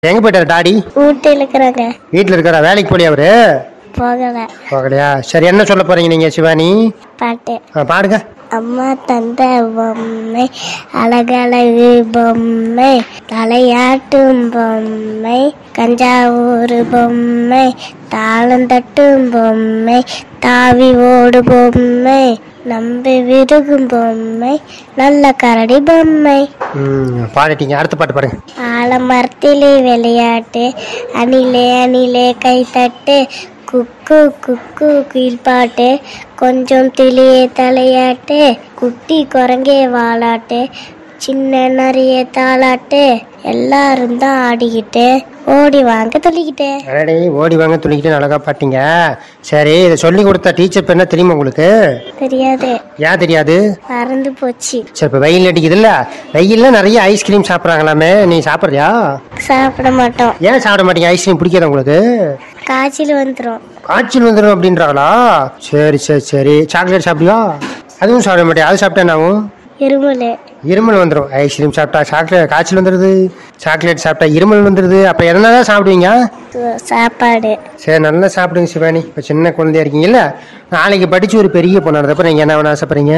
எங்க போயிட்டாரு டாடி வீட்டில் இருக்கிறாங்க வீட்டில் இருக்கிறா வேலைக்கு போலியா அவரு போகலை போகலையா சரி என்ன சொல்ல போறீங்க நீங்க சிவானி பாட்டு ஆ, பாடுங்க அம்மா தந்த பொம்மை அழகழகு பொம்மை தலையாட்டும் பொம்மை தஞ்சாவூர் பொம்மை தாளம் தட்டும் பொம்மை தாவி ஓடு பொம்மை நம்பி விருகும் பொம்மை நல்ல கரடி பொம்மை ம் பாடிட்டீங்க அடுத்த பாட்டு பாடுங்க ஆலமரத்திலே விளையாட்டு அணிலே அணிலே கைத்தட்டு குக்கு குக்கு கீழ்பாட்டு கொஞ்சம் தெளிய தலையாட்டு குட்டி குரங்கே வாலாட்டு சின்ன நிறைய தாளாட்டு எல்லாரும் தான் ஆடிக்கிட்டு ஓடி வாங்க துள்ளிக்கிட்டு அடடே ஓடி வாங்க துணிக்கிட்டு அழகா பாட்டீங்க சரி இதை சொல்லி கொடுத்த டீச்சர் பேர் என்ன தெரியுமா உங்களுக்கு தெரியாது ஏன் தெரியாது மறந்து போச்சு சரி இப்போ வெயில் அடிக்குதுல்ல வெயில்ல நிறைய ஐஸ்கிரீம் சாப்பிட்றாங்களாமே நீ சாப்பிட்றியா சாப்பிட மாட்டோம் ஏன் சாப்பிட மாட்டீங்க ஐஸ்கிரீம் பிடிக்காத உங்களுக்கு காய்ச்சல் வந்துடும் காய்ச்சல் வந்துடும் அப்படின்றாங்களா சரி சரி சரி சாக்லேட் சாப்பிடுவா அதுவும் சாப்பிட மாட்டேன் அது சாப்பிட்டா என்ன ஆகும் இருமல் இருமல் வந்துடும் ஐஸ்கிரீம் சாப்பிட்டா சாக்லேட் காய்ச்சல் வந்துடுது சாக்லேட் சாப்பிட்டா இருமல் வந்துடுது அப்போ என்ன தான் சாப்பிடுவீங்க சாப்பாடு சரி நல்லா சாப்பிடுங்க சிவானி இப்போ சின்ன குழந்தையா இருக்கீங்கல்ல நாளைக்கு படிச்சு ஒரு பெரிய பொண்ணானதப்ப நீங்கள் என்ன வேணும் ஆசைப்படுறீங்க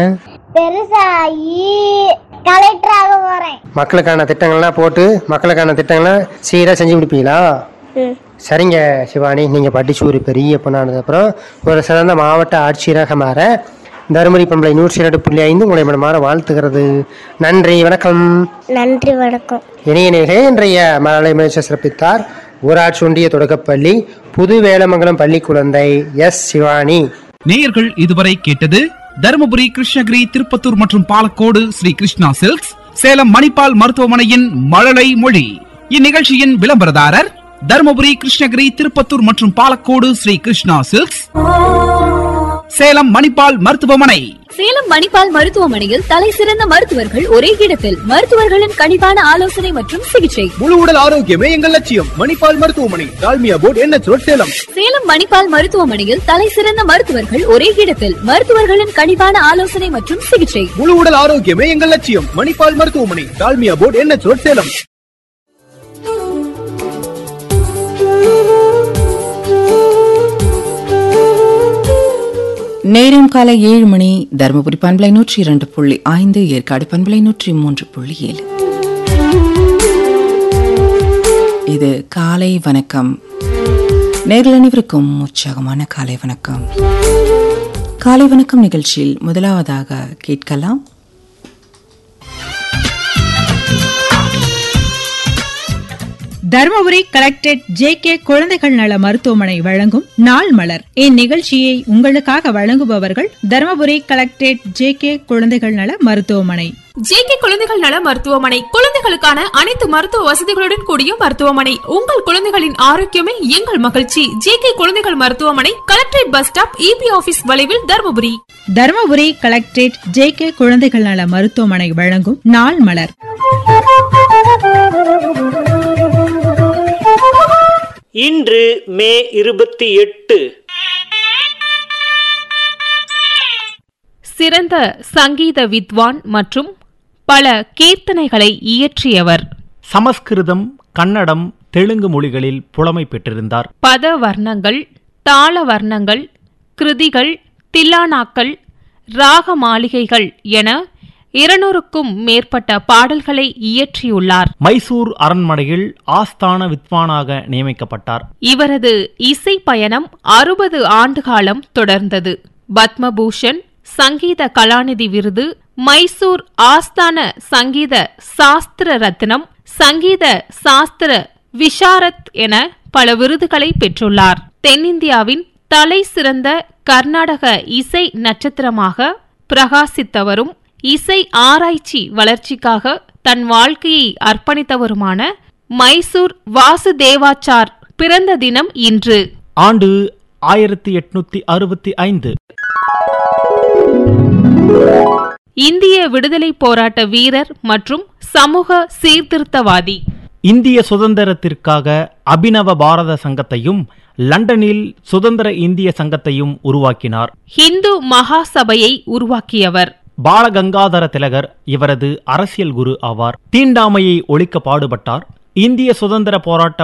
பெருசாகி கலெக்டர் ஆக போறேன் மக்களுக்கான திட்டங்கள்லாம் போட்டு மக்களுக்கான திட்டங்கள்லாம் சீராக செஞ்சு கொடுப்பீங்களா ம் சரிங்க சிவானி நீங்கள் படிச்சு ஒரு பெரிய பொண்ணானதுக்கப்புறம் ஒரு சிறந்த மாவட்ட ஆட்சியராக மாற தருமபுரி பண்பலை நூற்றி இரண்டு புள்ளி ஐந்து உங்களை மனமாற வாழ்த்துகிறது நன்றி வணக்கம் நன்றி வணக்கம் இணைய நேரே இன்றைய மழலை முயற்சி சிறப்பித்தார் ஊராட்சி ஒன்றிய தொடக்கப்பள்ளி புது வேலமங்கலம் பள்ளி குழந்தை எஸ் சிவானி நேயர்கள் இதுவரை கேட்டது தருமபுரி கிருஷ்ணகிரி திருப்பத்தூர் மற்றும் பாலக்கோடு ஸ்ரீ கிருஷ்ணா சில்க்ஸ் சேலம் மணிப்பால் மருத்துவமனையின் மழலை மொழி இந்நிகழ்ச்சியின் விளம்பரதாரர் தருமபுரி கிருஷ்ணகிரி திருப்பத்தூர் மற்றும் பாலக்கோடு ஸ்ரீ கிருஷ்ணா சில்க்ஸ் சேலம் மணிப்பால் மருத்துவமனை சேலம் மணிப்பால் மருத்துவமனையில் தலை சிறந்த மருத்துவர்கள் ஒரே இடத்தில் மருத்துவர்களின் கனிவான ஆலோசனை மற்றும் சிகிச்சை முழு உடல் ஆரோக்கியமே எங்கள் லட்சியம் மணிப்பால் மருத்துவமனை டால்மியா போர்ட் என்ன சேலம் சேலம் மணிப்பால் மருத்துவமனையில் தலை சிறந்த மருத்துவர்கள் ஒரே இடத்தில் மருத்துவர்களின் கனிவான ஆலோசனை மற்றும் சிகிச்சை முழு உடல் ஆரோக்கியமே எங்கள் லட்சியம் மணிப்பால் மருத்துவமனை டால்மியா போர்ட் என்ன சேலம் நேரம் காலை ஏழு மணி தருமபுரி பண்பலை நூற்றி இரண்டு புள்ளி ஐந்து ஏற்காடு பண்பலை நூற்றி மூன்று புள்ளி ஏழு இது காலை வணக்கம் நேரில் அனைவருக்கும் உற்சாகமான காலை வணக்கம் காலை வணக்கம் நிகழ்ச்சியில் முதலாவதாக கேட்கலாம் தருமபுரி கலெக்டரேட் ஜே கே குழந்தைகள் நல மருத்துவமனை வழங்கும் நாள் மலர் இந்நிகழ்ச்சியை உங்களுக்காக வழங்குபவர்கள் தருமபுரி கலெக்டரேட் ஜே கே குழந்தைகள் நல மருத்துவமனை ஜேகே குழந்தைகள் நல மருத்துவமனை குழந்தைகளுக்கான அனைத்து மருத்துவ வசதிகளுடன் கூடிய மருத்துவமனை உங்கள் குழந்தைகளின் ஆரோக்கியமே எங்கள் மகிழ்ச்சி ஜேகே குழந்தைகள் மருத்துவமனை collectorate bus stop EB office வளைவில் Dharmapuri Dharmapuri collectorate J K குழந்தைகள் நல மருத்துவமனை வழங்கும் நாள் மலர் இன்று மே இருபத்தி எட்டு சிறந்த சங்கீத வித்வான் மற்றும் பல கீர்த்தனைகளை இயற்றியவர் சமஸ்கிருதம் கன்னடம் தெலுங்கு மொழிகளில் புலமை பெற்றிருந்தார் பத வர்ணங்கள் தாள வர்ணங்கள் கிருதிகள் தில்லானாக்கள் ராக மாளிகைகள் என இருநூறுக்கும் மேற்பட்ட பாடல்களை இயற்றியுள்ளார் மைசூர் அரண்மனையில் ஆஸ்தான வித்வானாக நியமிக்கப்பட்டார் இவரது இசை பயணம் அறுபது ஆண்டுகாலம் தொடர்ந்தது பத்மபூஷன் சங்கீத கலாநிதி விருது மைசூர் ஆஸ்தான சங்கீத சாஸ்திர ரத்னம் சங்கீத சாஸ்திர விஷாரத் என பல விருதுகளை பெற்றுள்ளார் தென்னிந்தியாவின் தலை சிறந்த கர்நாடக இசை நட்சத்திரமாக பிரகாசித்தவரும் இசை ஆராய்ச்சி வளர்ச்சிக்காக தன் வாழ்க்கையை அர்ப்பணித்தவருமான மைசூர் வாசுதேவாச்சார் பிறந்த தினம் இன்று ஆண்டு ஆயிரத்தி எட்நூத்தி அறுபத்தி ஐந்து இந்திய விடுதலை போராட்ட வீரர் மற்றும் சமூக சீர்திருத்தவாதி இந்திய சுதந்திரத்திற்காக அபினவ பாரத சங்கத்தையும் லண்டனில் சுதந்திர இந்திய சங்கத்தையும் உருவாக்கினார் ஹிந்து மகாசபையை உருவாக்கியவர் பாலகங்காதர திலகர் இவரது அரசியல் குரு ஆவார் தீண்டாமையை ஒழிக்க பாடுபட்டார் இந்திய சுதந்திர போராட்ட